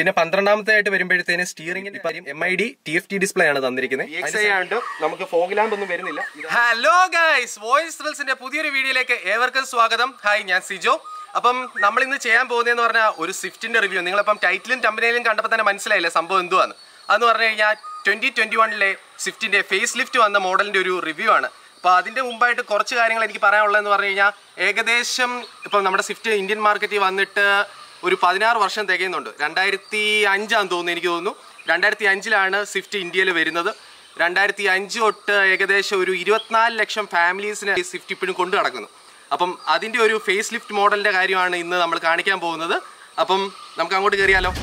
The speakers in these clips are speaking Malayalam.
പിന്നെ പന്ത്രണ്ടാമത്തെ ആയിട്ട് വരുമ്പോഴത്തേന് സ്റ്റിയറിംഗിന്റെ M I D T F T display ആണ് തന്നിരിക്കുന്നത് നമുക്ക് ഫോഗ് ലാമ്പ് ഒന്നും വരുന്നില്ല ഹലോ ഗൈസ് വോയിസ് ത്രിൽസിന്റെ പുതിയൊരു വീഡിയോയിലേക്ക് ഏവർക്കും സ്വാഗതം ഹായ് ഞാൻ സിജോ അപ്പം നമ്മൾ ഇന്ന് ചെയ്യാൻ പോകുന്നതെന്ന് പറഞ്ഞാൽ ഒരു സ്വിഫ്റ്റിന്റെ റിവ്യൂ നിങ്ങളിപ്പം ടൈറ്റിലും ടമ്പനയിലും കണ്ടപ്പോൾ തന്നെ മനസ്സിലായില്ലേ സംഭവം എന്തുവാന്ന് അതെന്ന് പറഞ്ഞു കഴിഞ്ഞാൽ ട്വന്റി ട്വന്റി വണ്ണിലെ സ്വിഫ്റ്റിന്റെ ഫേസ് ലിഫ്റ്റ് വന്ന മോഡലിന്റെ ഒരു റിവ്യൂ ആണ് അപ്പോൾ അതിന്റെ മുമ്പായിട്ട് കുറച്ച് കാര്യങ്ങൾ എനിക്ക് പറയാനുള്ളതെന്ന് പറഞ്ഞു കഴിഞ്ഞാൽ ഏകദേശം ഇപ്പം നമ്മുടെ സ്വിഫ്റ്റ് ഇന്ത്യൻ മാർക്കറ്റിൽ വന്നിട്ട് ഒരു പതിനാറ് വർഷം തികയുന്നുണ്ട് രണ്ടായിരത്തി അഞ്ചാന്ന് തോന്നുന്നു എനിക്ക് തോന്നുന്നു രണ്ടായിരത്തി അഞ്ചിലാണ് സ്വിഫ്റ്റ് ഇന്ത്യയിൽ വരുന്നത് രണ്ടായിരത്തി അഞ്ച് തൊട്ട് ഏകദേശം ഒരു ഇരുപത്തിനാല് ലക്ഷം ഫാമിലീസിന് ഈ സ്വിഫ്റ്റ് ഇപ്പോഴും കൊണ്ടു നടക്കുന്നു അപ്പം അതിൻ്റെ ഒരു ഫേസ് ലിഫ്റ്റ് മോഡലിൻ്റെ കാര്യമാണ് ഇന്ന് നമ്മൾ കാണിക്കാൻ പോകുന്നത് അപ്പം നമുക്ക് അങ്ങോട്ട് കയറിയാലോ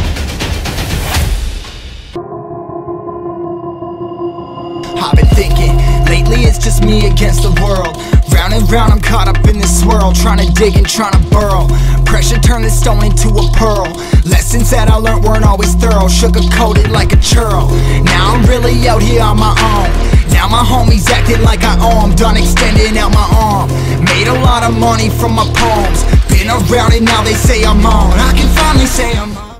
I've been thinking, lately it's just me against the world. Round and round, I'm caught up in this swirl, trying to dig and trying to burrow. Pressure turned this stone into a pearl. Lessons that I learned weren't always thorough, sugar coated like a churl. Now I'm really out here on my own. Now my homies acting like I owe 'em, done extending out my arm. Made a lot of money from my poems. Been around it, now they say I'm on. I can finally say I'm on.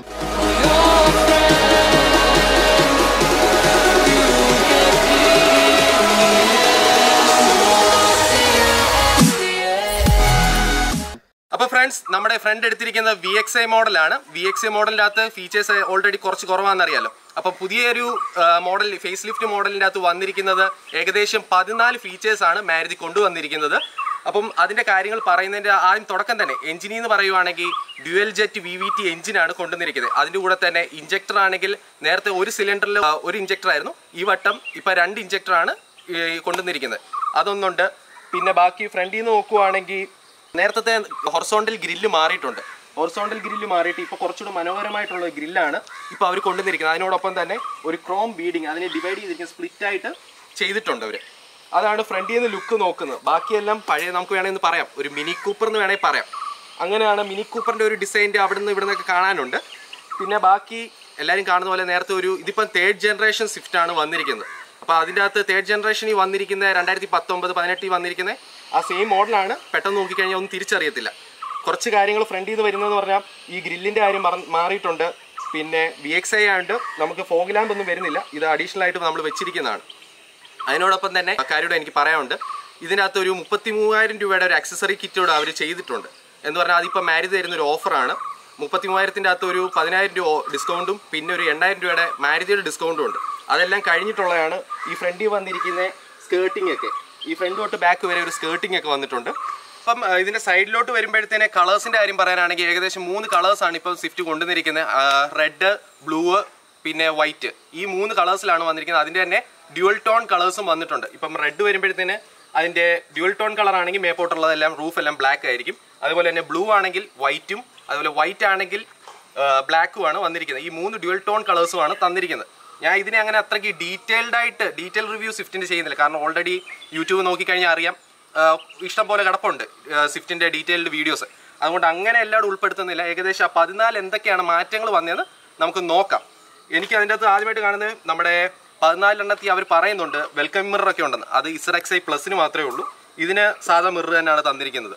അപ്പോൾ ഫ്രണ്ട്സ് നമ്മുടെ ഫ്രണ്ട് എടുത്തിരിക്കുന്ന വി എക്സ് ഐ മോഡലാണ് വി എക്സ് ഐ മോഡലിൻ്റെ അകത്ത് ഫീച്ചേഴ്സ് ഓൾറെഡി കുറച്ച് കുറവാണെന്നറിയാലോ അപ്പോൾ പുതിയൊരു മോഡൽ ഫേസ് ലിഫ്റ്റ് മോഡലിൻ്റെ അകത്ത് വന്നിരിക്കുന്നത് ഏകദേശം പതിനാല് ഫീച്ചേഴ്സ് ആണ് മാരുതി കൊണ്ടുവന്നിരിക്കുന്നത് അപ്പം അതിൻ്റെ കാര്യങ്ങൾ പറയുന്നതിൻ്റെ ആദ്യം തുടക്കം തന്നെ എഞ്ചിനി എന്ന് പറയുവാണെങ്കിൽ dual jet V V T എഞ്ചിനാണ് കൊണ്ടുവന്നിരിക്കുന്നത് അതിൻ്റെ കൂടെ തന്നെ ഇഞ്ചക്ടർ ആണെങ്കിൽ നേരത്തെ ഒരു സിലിണ്ടറിൽ ഒരു ഇഞ്ചക്ടർ ആയിരുന്നു ഈ വട്ടം ഇപ്പം രണ്ട് ഇഞ്ചക്ടറാണ് കൊണ്ടുവന്നിരിക്കുന്നത് അതൊന്നുണ്ട് പിന്നെ ബാക്കി ഫ്രണ്ടിൽ നിന്ന് നോക്കുവാണെങ്കിൽ നേരത്തെ ഹൊറസോണ്ടൽ ഗ്രില്ല് മാറിയിട്ടുണ്ട് ഹൊറസോണ്ടൽ ഗ്രില്ല് മാറിയിട്ട് ഇപ്പോൾ കുറച്ചുകൂടി മനോഹരമായിട്ടുള്ള ഗ്രില്ലാണ് ഇപ്പോൾ അവർ കൊണ്ടുവന്നിരിക്കുന്നത് അതിനോടൊപ്പം തന്നെ ഒരു ക്രോം ബീഡിങ് അതിനെ ഡിവൈഡ് ചെയ്തിരിക്കുന്ന സ്പ്ലിറ്റ് ആയിട്ട് ചെയ്തിട്ടുണ്ട് അവർ അതാണ് ഫ്രണ്ടിൽ നിന്ന് ലുക്ക് നോക്കുന്നത് ബാക്കിയെല്ലാം പഴയ നമുക്ക് വേണമെങ്കിൽ പറയാം ഒരു മിനി കൂപ്പർ എന്ന് വേണമെങ്കിൽ പറയാം അങ്ങനെയാണ് മിനി കൂപ്പറിൻ്റെ ഒരു ഡിസൈൻ്റെ അവിടെ നിന്ന് ഇവിടെ നിന്നൊക്കെ കാണാനുണ്ട് പിന്നെ ബാക്കി എല്ലാവരും കാണുന്ന പോലെ നേരത്തെ ഒരു ഇതിപ്പം തേർഡ് ജനറേഷൻ സ്വിഫ്റ്റ് ആണ് വന്നിരിക്കുന്നത് അപ്പോൾ അതിൻ്റെ അകത്ത് തേർഡ് ജനറേഷനിൽ വന്നിരിക്കുന്ന രണ്ടായിരത്തി പത്തൊമ്പത് പതിനെട്ടിൽ വന്നിരിക്കുന്ന ആ സെയിം മോഡലാണ് പെട്ടെന്ന് നോക്കിക്കഴിഞ്ഞാൽ ഒന്നും തിരിച്ചറിയത്തില്ല കുറച്ച് കാര്യങ്ങൾ ഫ്രണ്ടിൽ നിന്ന് വരുന്നതെന്ന് പറഞ്ഞാൽ ഈ ഗ്രില്ലിൻ്റെ കാര്യം മറ- മാറിയിട്ടുണ്ട് പിന്നെ വി എക്സ് ഐ ആയതുകൊണ്ട് നമുക്ക് ഫോഗ് ലാമ്പ് ഒന്നും വരുന്നില്ല ഇത് അഡീഷണൽ ആയിട്ട് നമ്മൾ വെച്ചിരിക്കുന്നതാണ് അതിനോടൊപ്പം തന്നെ കാര്യോട് എനിക്ക് പറയാനുണ്ട് ഇതിനകത്ത് ഒരു മുപ്പത്തി മൂവായിരം രൂപയുടെ ഒരു അക്സസറി കിറ്റോട് അവർ ചെയ്തിട്ടുണ്ട് എന്ന് പറഞ്ഞാൽ അതിപ്പോൾ മാരുതി തരുന്ന ഒരു ഓഫറാണ് മുപ്പത്തി മൂവായിരത്തിൻ്റെ അകത്ത് ഒരു പതിനായിരം രൂപ ഡിസ്കൗണ്ടും പിന്നെ ഒരു എണ്ണായിരം രൂപയുടെ മാരുതിയുടെ ഡിസ്കൗണ്ടും ഉണ്ട് അതെല്ലാം കഴിഞ്ഞിട്ടുള്ളതാണ് ഈ ഫ്രണ്ടിൽ വന്നിരിക്കുന്ന സ്കേർട്ടിംഗ് ഒക്കെ ഈ ഫ്രണ്ട് തൊട്ട് ബാക്ക് വരെ ഒരു സ്കേർട്ടിംഗ് ഒക്കെ വന്നിട്ടുണ്ട് അപ്പം ആ, ഇതിന്റെ സൈഡിലോട്ട് വരുമ്പോഴത്തേനെ കളേഴ്സിന്റെ കാര്യം പറയാനാണെങ്കിൽ ഏകദേശം മൂന്ന് കളേഴ്സാണ് ഇപ്പോൾ സ്വിഫ്റ്റ് കൊണ്ടുവന്നിരിക്കുന്നത് റെഡ് ബ്ലൂ പിന്നെ വൈറ്റ് ഈ മൂന്ന് കളേഴ്സിലാണ് വന്നിരിക്കുന്നത് അതിന്റെ തന്നെ ഡ്യുവൽ ടോൺ കളേഴ്സും വന്നിട്ടുണ്ട് ഇപ്പം റെഡ് വരുമ്പോഴത്തേന് അതിന്റെ ഡ്യുവൽ ടോൺ കളർ ആണെങ്കിൽ മേപ്പോട്ടുള്ളതെല്ലാം റൂഫ് എല്ലാം ബ്ലാക്ക് ആയിരിക്കും അതുപോലെ തന്നെ ബ്ലൂ ആണെങ്കിൽ വൈറ്റും അതുപോലെ വൈറ്റ് ആണെങ്കിൽ ബ്ലാക്കും ആണ് വന്നിരിക്കുന്നത് ഈ മൂന്ന് ഡ്യുവൽ ടോൺ കളേഴ്സുമാണ് തന്നിരിക്കുന്നത് ഞാൻ ഇതിനെ അങ്ങനെ അത്രയ്ക്ക് ഡീറ്റെയിൽഡ് ആയിട്ട് ഡീറ്റെയിൽ റിവ്യൂ സ്വിഫ്റ്റിന്റെ ചെയ്യുന്നില്ല കാരണം ഓൾറെഡി യൂട്യൂബ് നോക്കിക്കഴിഞ്ഞാൽ അറിയാം ആഹ് ഇഷ്ടം പോലെ കിടപ്പുണ്ട് ആഹ് സ്വിഫ്റ്റിന്റെ ഡീറ്റെയിൽഡ് വീഡിയോസ് അതുകൊണ്ട് അങ്ങനെ എല്ലാവരും ഉൾപ്പെടുത്തുന്നില്ല ഏകദേശം ആ പതിനാല് എന്തൊക്കെയാണ് മാറ്റങ്ങൾ വന്നതെന്ന് നമുക്ക് നോക്കാം എനിക്ക് അതിൻ്റെ അകത്ത് ആദ്യമായിട്ട് കാണുന്നത് നമ്മുടെ പതിനാലെണ്ണത്തിൽ അവർ പറയുന്നുണ്ട് വെൽക്കം മിറർ ഒക്കെ ഉണ്ടെന്ന് അത് ഇസറക്സ് ഐ പ്ലസിന് മാത്രമേ ഉള്ളൂ ഇതിന് സാധാ മിറർ തന്നെയാണ് തന്നിരിക്കുന്നത്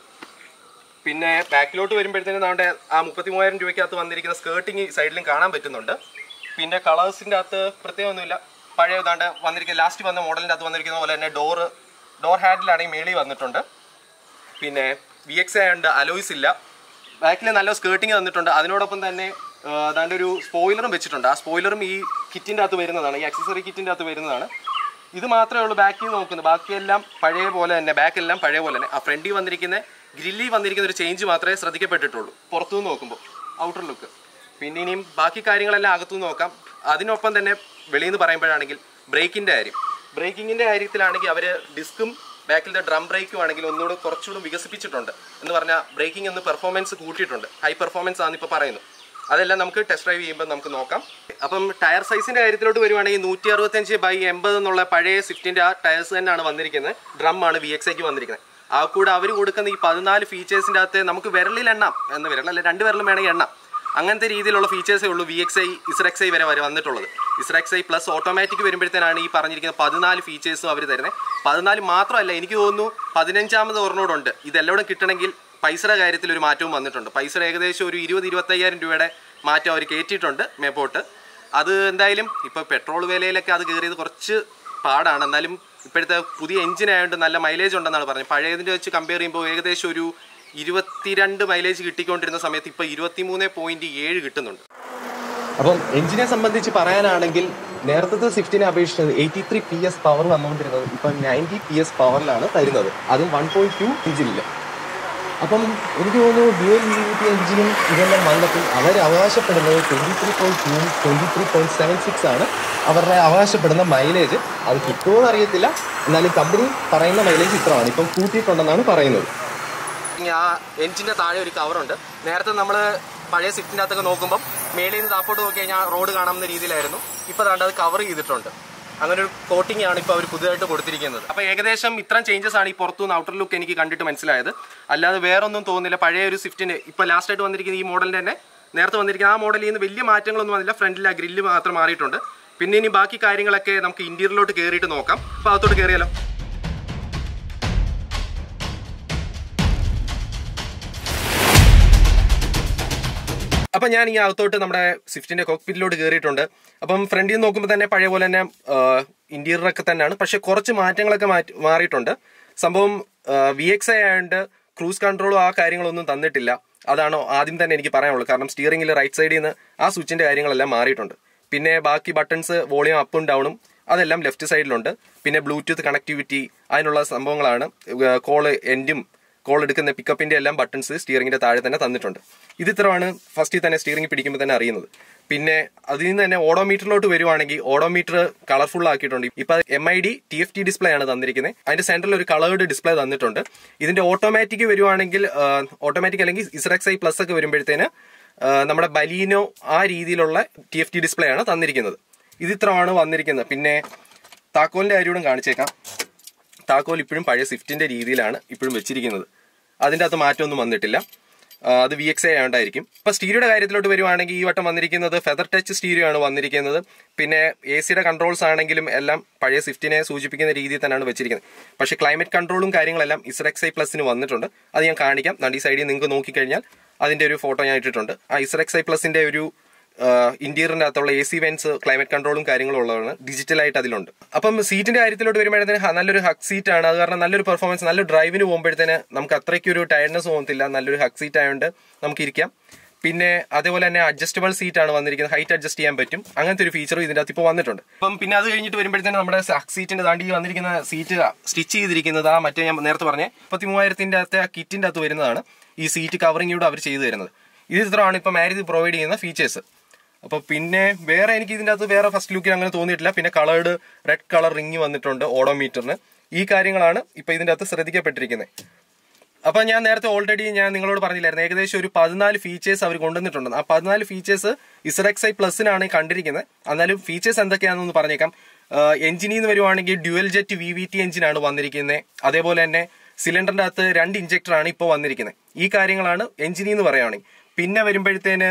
പിന്നെ ബാക്കിലോട്ട് വരുമ്പോഴത്തേനും നമ്മുടെ ആ മുപ്പത്തി മൂവായിരം രൂപയ്ക്കകത്ത് വന്നിരിക്കുന്ന സ്കേർട്ടിങ് സൈഡിലും കാണാൻ പറ്റുന്നുണ്ട് പിന്നെ കളേഴ്സിൻ്റെ അകത്ത് പ്രത്യേകമൊന്നുമില്ല പഴയ ഇതാണ്ട് വന്നിരിക്കുന്ന ലാസ്റ്റ് വന്ന മോഡലിൻ്റെ അകത്ത് വന്നിരിക്കുന്ന പോലെ തന്നെ ഡോറ് ഡോർ ഹാൻഡിലാണെങ്കിൽ മേളി വന്നിട്ടുണ്ട് പിന്നെ വി എക്സ് ആയതുകൊണ്ട് അലോയ്സ് ഇല്ല ബാക്കിൽ നല്ല സ്കേർട്ടിങ് തന്നിട്ടുണ്ട് അതിനോടൊപ്പം തന്നെ ആ, അതാണ്ട് ഒരു സ്പോയിലറും വെച്ചിട്ടുണ്ട് ആ സ്പോയിലറും ഈ കിറ്റിൻ്റെ അകത്ത് വരുന്നതാണ് ഈ അക്സസറി കിറ്റിൻ്റെ അകത്ത് വരുന്നതാണ് ഇത് മാത്രമേ ഉള്ളൂ ബാക്കിൽ നോക്കുന്നത് ബാക്കിയെല്ലാം പഴയ പോലെ തന്നെ ബാക്കെല്ലാം പഴയ പോലെ തന്നെ ആ ഫ്രണ്ടിൽ വന്നിരിക്കുന്ന ഗ്രില്ലിൽ വന്നിരിക്കുന്ന ഒരു ചേഞ്ച് മാത്രമേ ശ്രദ്ധിക്കപ്പെട്ടിട്ടുള്ളൂ പുറത്തുനിന്ന് നോക്കുമ്പോൾ ഔട്ടർ ലുക്ക് പിന്നെ ഇനിയും ബാക്കി കാര്യങ്ങളെല്ലാം അകത്തുനിന്ന് നോക്കാം അതിനൊപ്പം തന്നെ വെളിയിൽ നിന്ന് പറയുമ്പോഴാണെങ്കിൽ ബ്രേക്കിൻ്റെ കാര്യം ബ്രേക്കിങ്ങിൻ്റെ കാര്യത്തിലാണെങ്കിൽ അവർ ഡിസ്കും ബാക്കിലത്തെ ഡ്രം ബ്രേക്കും ആണെങ്കിൽ ഒന്നുകൂടെ കുറച്ചുകൂടെ വികസിപ്പിച്ചിട്ടുണ്ട് എന്ന് പറഞ്ഞാൽ ബ്രേക്കിംഗ് ഒന്ന് പെർഫോമൻസ് കൂട്ടിയിട്ടുണ്ട് ഹൈ പെർഫോമൻസ് ആണ് ഇപ്പോൾ പറയുന്നത് അതെല്ലാം നമുക്ക് ടെസ്റ്റ് ഡ്രൈവ് ചെയ്യുമ്പോൾ നമുക്ക് നോക്കാം അപ്പം ടയർ സൈസിന്റെ കാര്യത്തിലോട്ട് വരുവാണെങ്കിൽ നൂറ്റി അറുപത്തഞ്ച് ബൈ എൺപത് എന്നുള്ള പഴയ സ്വിഫ്റ്റിന്റെ ആ ടയർസ് തന്നെയാണ് വന്നിരിക്കുന്നത് ഡ്രം ആണ് വി എക്സ് ഐക്ക് വന്നിരിക്കുന്നത് ആ കൂടെ അവർ കൊടുക്കുന്ന ഈ പതിനാല് ഫീച്ചേഴ്സിന്റെ അകത്ത് നമുക്ക് വിരലിൽ എണ്ണാം എന്ന് വിരലല്ല രണ്ട് വിരലും വേണമെങ്കിൽ എണ്ണാം അങ്ങനത്തെ രീതിയിലുള്ള ഫീച്ചേഴ്സേ ഉള്ളൂ V X I Z X I വരെ വരെ വന്നിട്ടുള്ളത് ഇസ്രക്സ് ഐ പ്ലസ് ഓട്ടോമാറ്റിക് വരുമ്പോഴത്തേനാണ് ഈ പറഞ്ഞിരിക്കുന്ന പതിനാല് ഫീച്ചേഴ്സും അവർ തരുന്നത് പതിനാല് മാത്രമല്ല എനിക്ക് തോന്നുന്നു പതിനഞ്ചാമത് ഒരെണ്ണോടുണ്ട് ഇതെല്ലാം കിട്ടണമെങ്കിൽ പൈസയുടെ കാര്യത്തിൽ ഒരു മാറ്റവും വന്നിട്ടുണ്ട് പൈസ ഏകദേശം ഒരു ഇരുപത് ഇരുപത്തയ്യായിരം രൂപയുടെ മാറ്റം അവർ കയറ്റിയിട്ടുണ്ട് മേപ്പോട്ട് അത് എന്തായാലും ഇപ്പോൾ പെട്രോൾ വിലയിലൊക്കെ അത് കയറിയത് കുറച്ച് പാടാണ് എന്നാലും ഇപ്പോഴത്തെ പുതിയ എഞ്ചിൻ ആയതുകൊണ്ട് നല്ല മൈലേജ് ഉണ്ടെന്നാണ് പറഞ്ഞത് പഴയതിൻ്റെ വെച്ച് കമ്പയർ ചെയ്യുമ്പോൾ ഏകദേശം ഒരു ഇരുപത്തിരണ്ട് മൈലേജ് കിട്ടിക്കൊണ്ടിരുന്ന സമയത്ത് ഇപ്പോൾ ഇരുപത്തിമൂന്ന് പോയിന്റ് ഏഴ് കിട്ടുന്നുണ്ട് അപ്പം എഞ്ചിനെ സംബന്ധിച്ച് പറയാനാണെങ്കിൽ നേരത്തെ സ്വിഫ്റ്റിനെ അപേക്ഷിച്ചത് eighty three P S power വന്നുകൊണ്ടിരുന്നത് ഇപ്പം നയൻറ്റി പി എസ് പവറിലാണ് തരുന്നത് അതും വൺ പോയിന്റ് ടു എഞ്ചിനിൽ അപ്പം എനിക്ക് തോന്നുന്നു ഡ്യുവൽ ഇ വി ടി എഞ്ചിനും ഇതെല്ലാം വന്നപ്പോൾ അവർ അവകാശപ്പെടുന്നത് twenty three point two twenty three point seven six ആണ് അവരുടെ അവകാശപ്പെടുന്ന മൈലേജ് അത് കിട്ടുമോ എന്ന് അറിയത്തില്ല എന്നാലും കമ്പനി പറയുന്ന മൈലേജ് ഇത്രയാണ് ഇപ്പം കൂട്ടിയിട്ടുണ്ടെന്നാണ് പറയുന്നത് ആ എഞ്ചിന്റെ താഴെ ഒരു കവറുണ്ട് നേരത്തെ നമ്മൾ പഴയ സ്വിഫ്റ്റിൻ്റെ അകത്തൊക്കെ നോക്കുമ്പോൾ മേളിൽ നിന്ന് താപ്പോട്ട് നോക്കി കഴിഞ്ഞാൽ റോഡ് കാണാവുന്ന രീതിയിലായിരുന്നു ഇപ്പോൾ താണ്ട് അത് കവർ ചെയ്തിട്ടുണ്ട് അങ്ങനെ ഒരു കോട്ടിംഗ് ആണ് ഇപ്പോൾ അവർ പുതുതായിട്ട് കൊടുത്തിരിക്കുന്നത് അപ്പോൾ ഏകദേശം ഇത്രയും ചേഞ്ചസ് ആണ് ഈ പുറത്തുനിന്ന് ഔട്ടർ ലുക്ക് എനിക്ക് കണ്ടിട്ട് മനസ്സിലായത് അല്ലാതെ വേറെ ഒന്നും തോന്നുന്നില്ല പഴയ ഒരു സ്വിഫ്റ്റിന് ഇപ്പോൾ ലാസ്റ്റ് ആയിട്ട് വന്നിരിക്കുന്ന ഈ മോഡലിൻ്റെ തന്നെ നേരത്തെ വന്നിരിക്കുന്ന ആ മോഡലിൽ നിന്ന് വലിയ മാറ്റങ്ങളൊന്നും വന്നില്ല ഫ്രണ്ടിൽ ആ ഗ്രില്ല് മാത്രം മാറിയിട്ടുണ്ട് പിന്നെ ഇനി ബാക്കി കാര്യങ്ങളൊക്കെ നമുക്ക് ഇന്റീരിയറിലോട്ട് കയറിയിട്ട് നോക്കാം അപ്പോൾ അകത്തോട്ട് കയറിയാലോ അപ്പം ഞാൻ ഈ അകത്തോട്ട് നമ്മുടെ സ്വിഫ്റ്റിന്റെ കോക്പിറ്റിലോട്ട് കയറിയിട്ടുണ്ട് അപ്പം ഫ്രണ്ടിൽ നിന്ന് നോക്കുമ്പോൾ തന്നെ പഴയ പോലെ തന്നെ ഇന്റീരിയർ ഒക്കെ തന്നെയാണ് പക്ഷെ കുറച്ച് മാറ്റങ്ങളൊക്കെ മാറ്റി മാറിയിട്ടുണ്ട് സംഭവം വി എക്സ് ഐ ആയതുകൊണ്ട് ക്രൂസ് കൺട്രോളും ആ കാര്യങ്ങളൊന്നും തന്നിട്ടില്ല അതാണോ ആദ്യം തന്നെ എനിക്ക് പറയാനുള്ളൂ കാരണം സ്റ്റിയറിംഗിൽ റൈറ്റ് സൈഡിൽ നിന്ന് ആ സ്വിച്ചിന്റെ കാര്യങ്ങളെല്ലാം മാറിയിട്ടുണ്ട് പിന്നെ ബാക്കി ബട്ടൺസ് വോളിയം അപ്പും ഡൗണും അതെല്ലാം ലെഫ്റ്റ് സൈഡിലുണ്ട് പിന്നെ ബ്ലൂടൂത്ത് കണക്ടിവിറ്റി അതിനുള്ള സംഭവങ്ങളാണ് കോള് എൻഡും കോൾ എടുക്കുന്ന പിക്കപ്പിന്റെ എല്ലാം ബട്ടൺസ് സ്റ്റിയറിംഗിന്റെ താഴെ തന്നെ തന്നിട്ടുണ്ട് ഇത് ഇത്രയാണ് ഫസ്റ്റിൽ തന്നെ സ്റ്റിയറിംഗ് പിടിക്കുമ്പോൾ തന്നെ അറിയുന്നത് പിന്നെ അതിൽ നിന്ന് തന്നെ ഓഡോമീറ്ററിലോട്ട് വരുവാണെങ്കിൽ ഓഡോമീറ്റർ കളർഫുൾ ആക്കിയിട്ടുണ്ട് ഇപ്പൊ M I D T F T display ആണ് തന്നിരിക്കുന്നത് അതിന്റെ സെന്ററിൽ ഒരു കളേർഡ് ഡിസ്പ്ലേ തന്നിട്ടുണ്ട് ഇതിന്റെ ഓട്ടോമാറ്റിക് വരുവാണെങ്കിൽ ഓട്ടോമാറ്റിക് അല്ലെങ്കിൽ ഇസ്റെക്സ് ഐ പ്ലസ് ഒക്കെ വരുമ്പോഴത്തേന് ആ, നമ്മുടെ ബലീനോ ആ രീതിയിലുള്ള ടി എഫ് ടി ഡിസ്പ്ലേ ആണ് തന്നിരിക്കുന്നത് ഇത് ഇത്രയാണ് വന്നിരിക്കുന്നത് പിന്നെ താക്കോലിന്റെ കാര്യവും കാണിച്ചേക്കാം താക്കോൽ ഇപ്പോഴും പഴയ സ്വിഫ്റ്റിന്റെ രീതിയിലാണ് ഇപ്പോഴും വെച്ചിരിക്കുന്നത് അതിൻ്റെ അകത്ത് മാറ്റമൊന്നും വന്നിട്ടില്ല ആ, അത് വി എക്സ് ഐ ആയതുകൊണ്ടായിരിക്കും ഇപ്പൊ സ്റ്റീരിയോയുടെ കാര്യത്തിലോട്ട് വരുവാണെങ്കിൽ ഈ വട്ടം വന്നിരിക്കുന്നത് ഫെദർ ടച്ച് സ്റ്റീരിയോ ആണ് വന്നിരിക്കുന്നത് പിന്നെ എ സിയുടെ കൺട്രോൾസ് ആണെങ്കിലും എല്ലാം പഴയ സ്വിഫ്റ്റിനെ സൂചിപ്പിക്കുന്ന രീതിയിൽ തന്നെയാണ് വെച്ചിരിക്കുന്നത് പക്ഷേ ക്ലൈമറ്റ് കൺട്രോളും കാര്യങ്ങളെല്ലാം ഇസ്റെക്സ് ഐ പ്ലസിന് വന്നിട്ടുണ്ട് അത് ഞാൻ കാണിക്കാം നടി സൈഡിൽ നിങ്ങൾക്ക് നോക്കിക്കഴിഞ്ഞാൽ അതിന്റെ ഒരു ഫോട്ടോ ഞാൻ ഇട്ടിട്ടുണ്ട് ആ ഇസ്റെക്സ് ഐ പ്ലസിന്റെ ഒരു ഇന്റീരിയറിന്റെ അകത്തുള്ള എ സി വെൻസ് ക്ലൈമറ്റ് കൺട്രോളും കാര്യങ്ങളും ഉള്ളതാണ് ഡിജിറ്റൽ ആയിട്ട് അതിലുണ്ട് അപ്പം സീറ്റിന്റെ കാര്യത്തിലോട്ട് വരുമ്പോഴത്തേന് ഹ- നല്ലൊരു ഹക്ക് സീറ്റ് ആണ് അത് കാരണം നല്ലൊരു പെർഫോമൻസ് നല്ല ഡ്രൈവിന് പോകുമ്പോഴത്തേന് നമുക്ക് അത്രയ്ക്ക് ഒരു ടയർഡ്നെസ് തോന്നത്തില്ല നല്ലൊരു ഹക്ക് സീറ്റ് ആയതുകൊണ്ട് നമുക്ക് ഇരിക്കാം പിന്നെ അതേപോലെ തന്നെ അഡ്ജസ്റ്റബിൾ സീറ്റ് ആണ് വന്നിരിക്കുന്നത് ഹൈറ്റ് അഡ്ജസ്റ്റ് ചെയ്യാൻ പറ്റും അങ്ങനത്തെ ഒരു ഫീച്ചറും ഇതിന്റെ അകത്ത് ഇപ്പോൾ വന്നിട്ടുണ്ട് അപ്പം പിന്നെ അത് കഴിഞ്ഞിട്ട് വരുമ്പോഴത്തേന് നമ്മുടെ ഹക്ക് സീറ്റിന്റെ താണ്ടി വന്നിരിക്കുന്ന സീറ്റ് സ്റ്റിച്ച് ചെയ്തിരിക്കുന്നത് ആ മറ്റേ ഞാൻ നേരത്തെ പറഞ്ഞ മുപ്പത്തി മൂവായിരത്തിന്റെ അകത്തെ ആ കിറ്റിന്റെ അകത്ത് വരുന്നതാണ് ഈ സീറ്റ് കവറിംഗ് അവർ ചെയ്തു തരുന്നത് ഇത് ഇത്രയാണ് ഇപ്പൊ മാരുതി പ്രൊവൈഡ് ചെയ്യുന്ന ഫീച്ചേഴ്സ് അപ്പൊ പിന്നെ വേറെ എനിക്ക് ഇതിന്റെ അകത്ത് വേറെ ഫസ്റ്റ് ലുക്കിൽ അങ്ങനെ തോന്നിയിട്ടില്ല പിന്നെ കളേർഡ് റെഡ് കളർ റിങ് വന്നിട്ടുണ്ട് ഓഡോമീറ്ററിന് ഈ കാര്യങ്ങളാണ് ഇപ്പൊ ഇതിന്റെ അകത്ത് ശ്രദ്ധിക്കപ്പെട്ടിരിക്കുന്നത് അപ്പൊ ഞാൻ നേരത്തെ ഓൾറെഡി ഞാൻ നിങ്ങളോട് പറഞ്ഞില്ലായിരുന്നു ഏകദേശം ഒരു പതിനാല് ഫീച്ചേഴ്സ് അവർ കൊണ്ടുവന്നിട്ടുണ്ട് ആ പതിനാല് ഫീച്ചേഴ്സ് ഇസറെക്സ് ഐ പ്ലസിനാണ് കണ്ടിരിക്കുന്നത് എന്നാലും ഫീച്ചേഴ്സ് എന്തൊക്കെയാണെന്ന് പറഞ്ഞേക്കാം എഞ്ചിനിൽ നിന്ന് വരുവാണെങ്കിൽ dual jet V V T എഞ്ചിനാണ് വന്നിരിക്കുന്നത് അതേപോലെ തന്നെ സിലിണ്ടറിന്റെ അകത്ത് രണ്ട് ഇഞ്ചക്ടർ ആണ് ഇപ്പോൾ വന്നിരിക്കുന്നത് ഈ കാര്യങ്ങളാണ് എഞ്ചിനിൽ നിന്ന് പറയുകയാണെങ്കിൽ പിന്നെ വരുമ്പോഴത്തേന്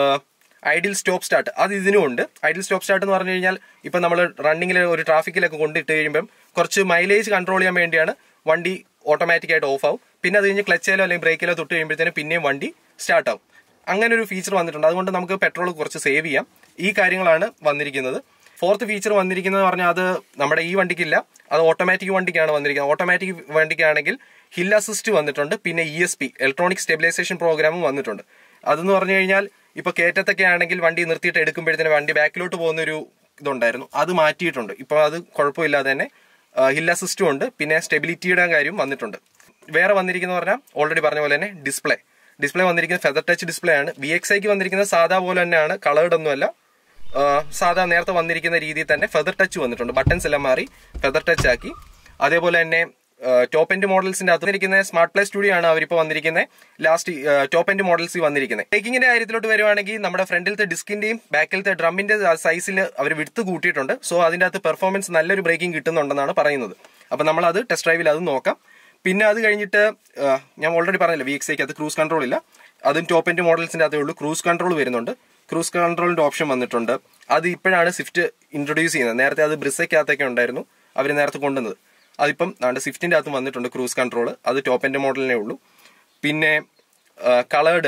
ഐഡിൽ സ്റ്റോപ്പ് സ്റ്റാർട്ട് അത് ഇതിനും ഉണ്ട് ഐഡിൽ സ്റ്റോപ്പ് സ്റ്റാർട്ട് എന്ന് പറഞ്ഞു കഴിഞ്ഞാൽ ഇപ്പൊ നമ്മൾ റണ്ണിങ്ങിൽ ഒരു ട്രാഫിക്കിലൊക്കെ കൊണ്ടിട്ട് കഴിയുമ്പം കുറച്ച് മൈലേജ് കൺട്രോൾ ചെയ്യാൻ വേണ്ടിയാണ് വണ്ടി ഓട്ടോമാറ്റിക് ആയിട്ട് ഓഫ് ആവും പിന്നെ അത് കഴിഞ്ഞ് ക്ലച്ചിലോ അല്ലെങ്കിൽ ബ്രേക്കിലോ തൊട്ട് കഴിയുമ്പോഴത്തേനും പിന്നെയും വണ്ടി സ്റ്റാർട്ട് ആവും അങ്ങനെ ഒരു ഫീച്ചർ വന്നിട്ടുണ്ട് അതുകൊണ്ട് നമുക്ക് പെട്രോൾ കുറച്ച് സേവ് ചെയ്യാം ഈ കാര്യങ്ങളാണ് വന്നിരിക്കുന്നത് ഫോർത്ത് ഫീച്ചർ വന്നിരിക്കുന്നത് പറഞ്ഞാൽ അത് നമ്മുടെ ഈ വണ്ടിക്കില്ല അത് ഓട്ടോമാറ്റിക് വണ്ടിക്കാണ് വന്നിരിക്കുന്നത് ഓട്ടോമാറ്റിക് വണ്ടിക്കാണെങ്കിൽ ഹിൽ അസിസ്റ്റ് വന്നിട്ടുണ്ട് പിന്നെ E S P electronic stabilisation പ്രോഗ്രാമും വന്നിട്ടുണ്ട് അതെന്ന് പറഞ്ഞു കഴിഞ്ഞാൽ ഇപ്പൊ കയറ്റത്തൊക്കെ ആണെങ്കിൽ വണ്ടി നിർത്തിയിട്ട് എടുക്കുമ്പോഴത്തേന് വണ്ടി ബാക്കിലോട്ട് പോകുന്ന ഒരു ഇതുണ്ടായിരുന്നു അത് മാറ്റിയിട്ടുണ്ട് ഇപ്പൊ അത് കുഴപ്പമില്ലാതെ തന്നെ ഹിൽ അസിസ്റ്റും ഉണ്ട് പിന്നെ സ്റ്റെബിലിറ്റിയുടെ കാര്യം വന്നിട്ടുണ്ട് വേറെ വന്നിരിക്കുന്ന പറഞ്ഞാൽ ഓൾറെഡി പറഞ്ഞ പോലെ തന്നെ ഡിസ്പ്ലേ ഡിസ്പ്ലേ വന്നിരിക്കുന്നത് ഫെദർ ടച്ച് ഡിസ്പ്ലേ ആണ് വി എക്സ് ഐക്ക് വന്നിരിക്കുന്നത് സാധാ പോലെ തന്നെയാണ് കളേർഡ് ഒന്നുമല്ല ആ, സാധാ നേരത്തെ വന്നിരിക്കുന്ന രീതിയിൽ തന്നെ ഫെദർ ടച്ച് വന്നിട്ടുണ്ട് ബട്ടൺസ് എല്ലാം മാറി ഫെദർ ടച്ച് ആക്കി അതേപോലെ തന്നെ ടോപ്പ് എൻഡ് മോഡൽസിന്റെ അകത്ത് ഇരിക്കുന്ന സ്മാർട്ട് പ്ലേ സ്റ്റുഡിയോ ആണ് അവരിപ്പോൾ വന്നിരിക്കുന്നത് ലാസ്റ്റ് ടോപ്പ് എൻഡ് മോഡൽസ് വന്നിരിക്കുന്നത് ടേക്കിങ്ങിന്റെ കാര്യത്തിലോട്ട് വരുവാണെങ്കിൽ നമ്മുടെ ഫ്രണ്ടിലത്തെ ഡിസ്കിന്റെയും ബാക്കിലത്തെ ഡ്രമ്മിന്റെ സൈസിൽ അവർ വിടുത്ത് കൂട്ടിയിട്ടുണ്ട് സോ അതിന്റെ അകത്ത് പെർഫോമൻസ് നല്ലൊരു ബ്രേക്കിംഗ് കിട്ടുന്നുണ്ടെന്നാണ് പറയുന്നത് അപ്പൊ നമ്മൾ അത് ടെസ്റ്റ് ഡ്രൈവിൽ അത് നോക്കാം പിന്നെ അത് കഴിഞ്ഞിട്ട് ആ, ഞാൻ ഓൾറെഡി പറഞ്ഞില്ല വി എക്സ് അത് ക്രൂസ് കൺട്രോൾ ഇല്ല അതും ടോപ്പ് എൻഡ് മോഡൽസിന്റെ അതേ ഉള്ളൂ ക്രൂസ് കൺട്രോൾ വരുന്നുണ്ട് ക്രൂസ് കൺട്രോളിന്റെ ഓപ്ഷൻ വന്നിട്ടുണ്ട് അത് ഇപ്പോഴാണ് സ്വിഫ്റ്റ് ഇൻട്രൊഡ്യൂസ് ചെയ്യുന്നത് നേരത്തെ അത് ബ്രിസയ്ക്കകത്തൊക്കെ ഉണ്ടായിരുന്നു അവർ നേരത്തെ കൊണ്ടുവന്നത് അതിപ്പം നാണ്ട് സ്വിഫ്റ്റിന്റെ അകത്ത് വന്നിട്ടുണ്ട് ക്രൂസ് കൺട്രോൾ അത് ടോപ്പ് എൻഡ് മോഡലിനേ ഉള്ളൂ പിന്നെ coloured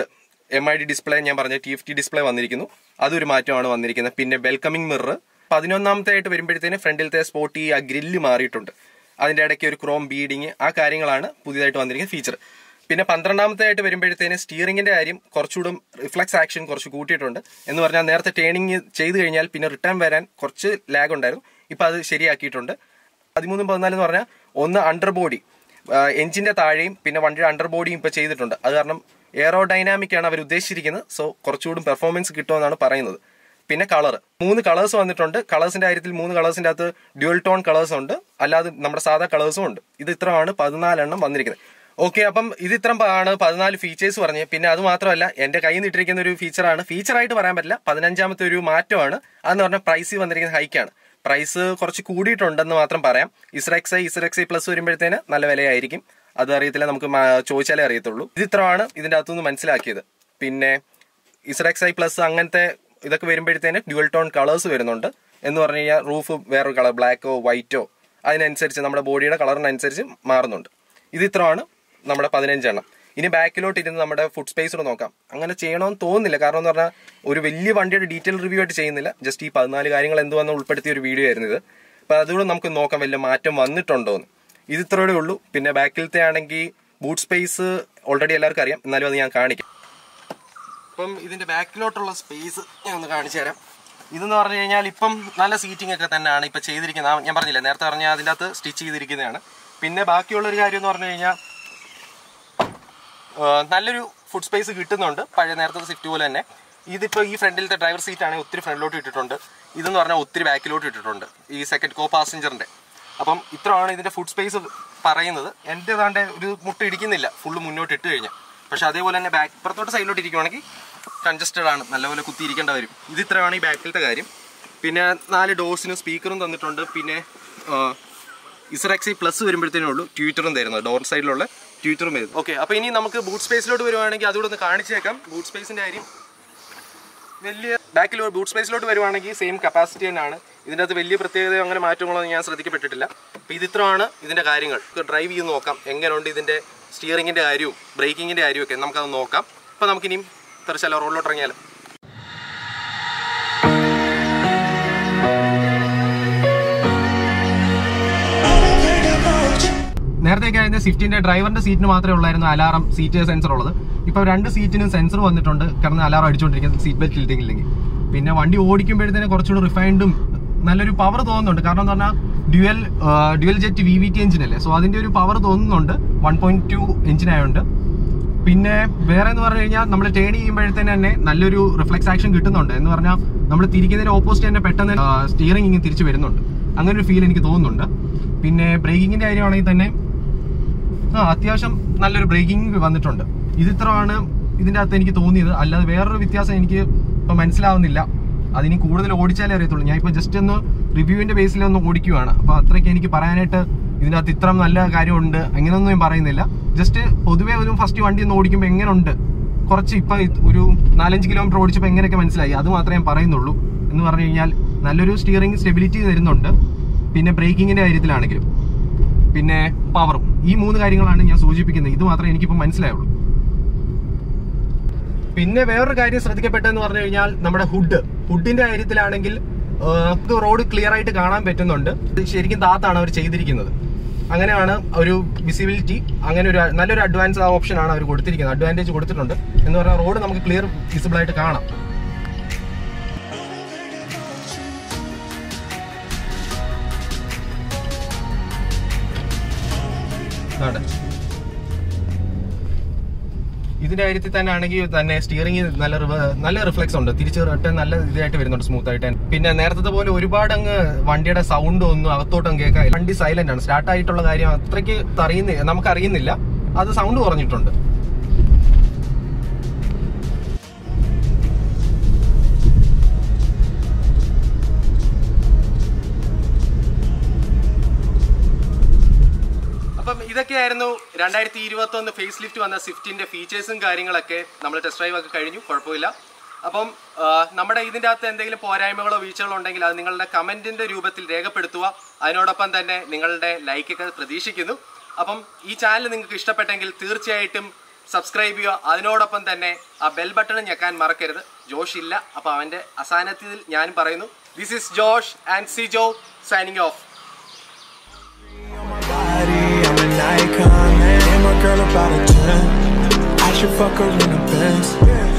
M I D display ഞാൻ പറഞ്ഞ ടി എഫ് ടി ഡിസ്പ്ലേ വന്നിരിക്കുന്നു അതൊരു മാറ്റമാണ് വന്നിരിക്കുന്നത് പിന്നെ വെൽക്കമിംഗ് മിറർ പതിനൊന്നാമത്തെ ആയിട്ട് വരുമ്പോഴത്തേന് ഫ്രണ്ടിലത്തെ സ്പോട്ടി ആ ഗ്രില്ല് മാറിയിട്ടുണ്ട് അതിന്റെ ഇടയ്ക്ക് ഒരു ക്രോം ബീഡിങ് ആ കാര്യങ്ങളാണ് പുതിയതായിട്ട് വന്നിരിക്കുന്ന ഫീച്ചർ പിന്നെ പന്ത്രണ്ടാമത്തെ ആയിട്ട് വരുമ്പോഴത്തേന് സ്റ്റിയറിംഗിന്റെ കാര്യം കുറച്ചുകൂടും റിഫ്ലക്സ് ആക്ഷൻ കുറച്ച് കൂട്ടിയിട്ടുണ്ട് എന്ന് പറഞ്ഞാൽ നേരത്തെ ടേണിങ് ചെയ്ത് കഴിഞ്ഞാൽ പിന്നെ റിട്ടേൺ വരാൻ കുറച്ച് ലാഗ് ഉണ്ടായിരുന്നു ഇപ്പൊ അത് ശരിയാക്കിയിട്ടുണ്ട് പതിമൂന്നും പതിനാലും എന്ന് പറഞ്ഞാൽ ഒന്ന് അണ്ടർ ബോഡി എഞ്ചിന്റെ താഴെയും പിന്നെ വണ്ടിയുടെ അണ്ടർ ബോഡിയും ഇപ്പൊ ചെയ്തിട്ടുണ്ട് അത് കാരണം എയറോ ഡൈനാമിക് ആണ് അവർ ഉദ്ദേശിച്ചിരിക്കുന്നത് സോ കുറച്ചുകൂടി പെർഫോമൻസ് കിട്ടുമെന്നാണ് പറയുന്നത് പിന്നെ കളർ മൂന്ന് കളേഴ്സ് വന്നിട്ടുണ്ട് കളേഴ്സിന്റെ കാര്യത്തിൽ മൂന്ന് കളേഴ്സിന്റെ അകത്ത് ഡ്യുവൽ ടോൺ കളേഴ്സ് ഉണ്ട് അല്ലാതെ നമ്മുടെ സാധാ കളേഴ്സും ഉണ്ട് ഇത് ഇത്രയാണ് പതിനാലെണ്ണം വന്നിരിക്കുന്നത് ഓക്കെ അപ്പം ഇത് ഇത്ര ആണ് പതിനാല് ഫീച്ചേഴ്സ് പറഞ്ഞ് പിന്നെ അത് മാത്രമല്ല എന്റെ കയ്യിൽ നിന്നിട്ടിരിക്കുന്ന ഒരു ഫീച്ചറാണ് ഫീച്ചറായിട്ട് പറയാൻ പറ്റില്ല പതിനഞ്ചാമത്തെ ഒരു മാറ്റമാണ് അതെന്ന് പറഞ്ഞാൽ പ്രൈസ് വന്നിരിക്കുന്ന ഹൈക്കാണ് പ്രൈസ് കുറച്ച് കൂടിയിട്ടുണ്ടെന്ന് മാത്രം പറയാം ഇസ്രെക്സ് ഇസ്രെക്സ് പ്ലസ് വരുമ്പോഴത്തേന് നല്ല വിലയായിരിക്കും അത് അറിയത്തില്ല നമുക്ക് മാ- ചോദിച്ചാലേ അറിയത്തുള്ളൂ ഇത് ഇത്രയാണ് ഇതിന്റെ അകത്തുനിന്ന് മനസ്സിലാക്കിയത് പിന്നെ ഇസ്രെക്സ് ഐ പ്ലസ് അങ്ങനത്തെ ഇതൊക്കെ വരുമ്പോഴത്തേന് ഡ്യുവൽ ടോൺ കളേഴ്സ് വരുന്നുണ്ട് എന്ന് പറഞ്ഞു കഴിഞ്ഞാൽ റൂഫ് വേറൊരു കളർ ബ്ലാക്കോ വൈറ്റോ അതിനനുസരിച്ച് നമ്മുടെ ബോഡിയുടെ കളറിനനുസരിച്ച് മാറുന്നുണ്ട് ഇത് ഇത്രയാണ് നമ്മുടെ പതിനഞ്ചെണ്ണം ഇനി ബാക്കിലോട്ട് ഇരുന്ന് നമ്മുടെ ഫുഡ് സ്പേസ് നോക്കാം അങ്ങനെ ചെയ്യണമെന്ന് തോന്നുന്നില്ല കാരണം എന്ന് പറഞ്ഞാൽ ഒരു വലിയ വണ്ടിയുടെ ഡീറ്റെയിൽ റിവ്യൂ ആയിട്ട് ചെയ്യുന്നില്ല ജസ്റ്റ് ഈ പതിനാല് കാര്യങ്ങൾ എന്തുവന്ന് ഉൾപ്പെടുത്തിയ ഒരു വീഡിയോ ആയിരുന്നു ഇത് അപ്പൊ അതുകൂടെ നമുക്ക് നോക്കാം വലിയ മാറ്റം വന്നിട്ടുണ്ടോ എന്ന് ഇത് ഇത്രയോടെ ഉള്ളൂ പിന്നെ ബാക്കിലത്തെ ആണെങ്കിൽ ബൂട്ട് സ്പേസ് ഓൾറെഡി എല്ലാവർക്കും അറിയാം എന്നാലും അത് ഞാൻ കാണിക്കാം ഇപ്പം ഇതിന്റെ ബാക്കിലോട്ടുള്ള സ്പേസ് ഞാൻ ഒന്ന് കാണിച്ചു തരാം ഇതെന്ന് പറഞ്ഞു കഴിഞ്ഞാൽ ഇപ്പം നല്ല സീറ്റിംഗ് ഒക്കെ തന്നെയാണ് ഇപ്പൊ ചെയ്തിരിക്കുന്നത് ആ, ഞാൻ പറഞ്ഞില്ലേ നേരത്തെ പറഞ്ഞ അതിൻ്റെ അകത്ത് സ്റ്റിച്ച് ചെയ്തിരിക്കുന്നതാണ് പിന്നെ ബാക്കിയുള്ള ഒരു കാര്യം എന്ന് പറഞ്ഞു കഴിഞ്ഞാൽ ആ, നല്ലൊരു ഫുഡ് സ്പേസ് കിട്ടുന്നുണ്ട് പഴയ നേരത്തെ സ്വിഫ്റ്റ് പോലെ തന്നെ ഇതിപ്പോൾ ഈ ഫ്രണ്ടിലത്തെ ഡ്രൈവർ സീറ്റ് ആണെങ്കിൽ ഒത്തിരി ഫ്രണ്ടിലോട്ട് ഇട്ടിട്ടുണ്ട് ഇതെന്ന് പറഞ്ഞാൽ ഒത്തിരി ബാക്കിലോട്ട് ഇട്ടിട്ടുണ്ട് ഈ സെക്കൻഡ് കോ പാസഞ്ചറിന്റെ അപ്പം ഇത്രയാണ് ഇതിന്റെ ഫുഡ് സ്പേസ് പറയുന്നത് എൻ്റെ ഏതാണ്ട് ഒരു മുട്ട ഇടിക്കുന്നില്ല ഫുള്ള് മുന്നോട്ട് ഇട്ട് കഴിഞ്ഞാൽ പക്ഷെ അതേപോലെ തന്നെ ബാക്ക് പുറത്തോട്ട് സൈഡിലോട്ട് ഇരിക്കുവാണെങ്കിൽ കൺജസ്റ്റഡ് ആണ് നല്ലപോലെ കുത്തി ഇരിക്കേണ്ട വരും ഇത് ഇത്രയാണ് ഈ ബാക്കിലത്തെ കാര്യം പിന്നെ നാല് ഡോർസിനും സ്പീക്കറും തന്നിട്ടുണ്ട് പിന്നെ ഇസറക്സി പ്ലസ് വരുമ്പോഴത്തേനേ ഉള്ളൂ ട്വിറ്ററും തരുന്നത് ഡോർ സൈഡിലുള്ള ട്വിറ്ററും വരുന്നത് ഓക്കെ അപ്പോൾ ഇനി നമുക്ക് ബൂട്ട് സ്പേസിലോട്ട് വരുവാണെങ്കിൽ അതുകൂടെ ഒന്ന് കാണിച്ചേക്കാം ബൂട്ട് സ്പേസിന്റെ കാര്യം വലിയ ബാക്കിൽ ബൂട്ട് സ്പേസിലോട്ട് വരുവാണെങ്കിൽ സെയിം കപ്പാസിറ്റി തന്നെയാണ് ഇതിൻ്റെ അകത്ത് വലിയ പ്രത്യേകത അങ്ങനെ മാറ്റങ്ങളൊന്നും ഞാൻ ശ്രദ്ധിക്കപ്പെട്ടിട്ടില്ല അപ്പോൾ ഇത് ഇത്രയാണ് ഇതിൻ്റെ കാര്യങ്ങൾ ഡ്രൈവ് ചെയ്ത് നോക്കാം എങ്ങനെയുണ്ട് ഇതിൻ്റെ സ്റ്റിയറിങ്ങിൻ്റെ കാര്യവും ബ്രേക്കിങ്ങിൻ്റെ കാര്യവും ഒക്കെ നമുക്കത് നോക്കാം അപ്പോൾ നമുക്കിനിയും തെറിച്ചാലോ റോഡിലോട്ട് ഇറങ്ങിയാലോ നേരത്തേക്ക് ആയിരുന്ന സ്വിഫ്റ്റിന്റെ ഡ്രൈവറിന്റെ സീറ്റിന് മാത്രമേ ഉള്ളായിരുന്നു അലാറം സീറ്റ് സെൻസർ ഉള്ളത് ഇപ്പൊ രണ്ട് സീറ്റിനും സെൻസർ വന്നിട്ടുണ്ട് കാരണം അലാറം അടിച്ചുകൊണ്ടിരിക്കുന്നത് സീറ്റ് ബെൽറ്റ് ഇല്ലെങ്കിൽ പിന്നെ വണ്ടി ഓടിക്കുമ്പോഴത്തേന് കുറച്ചുകൂടി റിഫൈൻഡും നല്ലൊരു പവർ തോന്നുന്നുണ്ട് കാരണം എന്ന് പറഞ്ഞാൽ dual dual jet V V T engine അല്ലേ സോ അതിന്റെ ഒരു പവർ തോന്നുന്നുണ്ട് വൺ പോയിന്റ് ടു എഞ്ചിൻ ആയതുകൊണ്ട് പിന്നെ വേറെ എന്ന് പറഞ്ഞു കഴിഞ്ഞാൽ നമ്മൾ ടേൺ ചെയ്യുമ്പോഴത്തേന് തന്നെ നല്ലൊരു റിഫ്ലെക്സ് ആക്ഷൻ കിട്ടുന്നുണ്ട് എന്ന് പറഞ്ഞാൽ നമ്മൾ തിരിക്കുന്നതിന് ഓപ്പോസിറ്റ് തന്നെ പെട്ടെന്ന് സ്റ്റിയറിംഗ് ഇങ്ങനെ തിരിച്ചു വരുന്നുണ്ട് അങ്ങനെ ഒരു ഫീൽ എനിക്ക് തോന്നുന്നുണ്ട് പിന്നെ ബ്രേക്കിങ്ങിന്റെ കാര്യമാണെങ്കിൽ തന്നെ ആ അത്യാവശ്യം നല്ലൊരു ബ്രേക്കിംഗ് വന്നിട്ടുണ്ട് ഇത് ഇത്രയാണ് ഇതിന്റെ അകത്ത് എനിക്ക് തോന്നിയത് അല്ലാതെ വേറൊരു വ്യത്യാസം എനിക്ക് ഇപ്പൊ മനസ്സിലാവുന്നില്ല അതിനി കൂടുതൽ ഓടിച്ചാലേ അറിയത്തുള്ളൂ ഞാൻ ഇപ്പൊ ജസ്റ്റ് ഒന്ന് റിവ്യൂവിന്റെ ബേസിൽ ഒന്ന് ഓടിക്കുവാണ് അപ്പൊ അത്രയ്ക്ക് എനിക്ക് പറയാനായിട്ട് ഇതിന്റെ അകത്ത് ഇത്ര നല്ല കാര്യമുണ്ട് അങ്ങനെയൊന്നും ഞാൻ പറയുന്നില്ല ജസ്റ്റ് പൊതുവേ ഒരു ഫസ്റ്റ് വണ്ടി ഒന്ന് ഓടിക്കുമ്പോൾ എങ്ങനെയുണ്ട് കുറച്ച് ഇപ്പൊ ഇത് ഒരു നാലഞ്ച് കിലോമീറ്റർ ഓടിച്ചപ്പോൾ എങ്ങനെയൊക്കെ മനസ്സിലായി അത് മാത്രമേ ഞാൻ പറയുന്നുള്ളൂ എന്ന് പറഞ്ഞു കഴിഞ്ഞാൽ നല്ലൊരു സ്റ്റിയറിംഗ് സ്റ്റെബിലിറ്റി തരുന്നുണ്ട് പിന്നെ ബ്രേക്കിങ്ങിന്റെ കാര്യത്തിലാണെങ്കിലും പിന്നെ പവറും ഈ മൂന്ന് കാര്യങ്ങളാണ് ഞാൻ സൂചിപ്പിക്കുന്നത് ഇത് മാത്രമേ എനിക്കിപ്പോൾ മനസ്സിലായുള്ളൂ പിന്നെ വേറൊരു കാര്യം ശ്രദ്ധിക്കപ്പെട്ടതെന്ന് പറഞ്ഞു കഴിഞ്ഞാൽ നമ്മുടെ ഹുഡ് ഹുഡിന്റെ കാര്യത്തിലാണെങ്കിൽ റോഡ് ക്ലിയർ ആയിട്ട് കാണാൻ പറ്റുന്നുണ്ട് ഇത് ശരിക്കും താത്താണ് അവർ ചെയ്തിരിക്കുന്നത് അങ്ങനെയാണ് ഒരു വിസിബിലിറ്റി അങ്ങനെ ഒരു നല്ലൊരു അഡ്വാൻസ് ഓപ്ഷൻ ആണ് അവർ കൊടുത്തിരിക്കുന്നത് അഡ്വാൻറ്റേജ് കൊടുത്തിട്ടുണ്ട് എന്ന് പറഞ്ഞാൽ റോഡ് നമുക്ക് ക്ലിയർ വിസിബിൾ ആയിട്ട് കാണാം ഇതാണ്. ഇതിന്റെ കാര്യത്തിൽ തന്നെ ആണെങ്കിൽ തന്നെ സ്റ്റിയറിംഗ് നല്ല റിവ- നല്ല റിഫ്ലെക്സ് ഉണ്ട് തിരിച്ച് റിട്ടേൺ നല്ല ഇതായിട്ട് വരുന്നുണ്ട് സ്മൂത്ത് ആയിട്ട് പിന്നെ നേരത്തെ പോലെ ഒരുപാട് അങ്ങ് വണ്ടിയുടെ സൗണ്ട് ഒന്നും അകത്തോട്ടും കേൾക്കാൻ വണ്ടി സൈലന്റ് ആണ് സ്റ്റാർട്ട് ആയിട്ടുള്ള കാര്യം അത്രയ്ക്ക് അറിയുന്നില്ല നമുക്ക് അറിയുന്നില്ല അത് സൗണ്ട് കുറഞ്ഞിട്ടുണ്ട് അപ്പം ഇതൊക്കെയായിരുന്നു രണ്ടായിരത്തി ഇരുപത്തി ഒന്ന് ഫേസ് ലിഫ്റ്റ് വന്ന സ്വിഫ്റ്റിന്റെ ഫീച്ചേഴ്സും കാര്യങ്ങളൊക്കെ നമ്മൾ ടെസ്റ്റ് ഡ്രൈവ് ഒക്കെ കഴിഞ്ഞു കുഴപ്പമില്ല അപ്പം ആ, നമ്മുടെ ഇതിൻ്റെ അകത്ത് എന്തെങ്കിലും പോരായ്മകളോ വീഴ്ചകളോ ഉണ്ടെങ്കിൽ അത് നിങ്ങളുടെ കമന്റിന്റെ രൂപത്തിൽ രേഖപ്പെടുത്തുക അതിനോടൊപ്പം തന്നെ നിങ്ങളുടെ ലൈക്കൊക്കെ പ്രതീക്ഷിക്കുന്നു അപ്പം ഈ ചാനൽ നിങ്ങൾക്ക് ഇഷ്ടപ്പെട്ടെങ്കിൽ തീർച്ചയായിട്ടും സബ്സ്ക്രൈബ് ചെയ്യുക അതിനോടൊപ്പം തന്നെ ആ ബെൽ ബട്ടൺ ഞെക്കാൻ മറക്കരുത് ജോഷ് ഇല്ല അപ്പോൾ അവൻ്റെ അസാന്നിധ്യത്തിൽ ഞാൻ പറയുന്നു this is Josh and Sijo signing off body, I'm an icon, man. And my girl about a 10. I should fuck her in a Benz.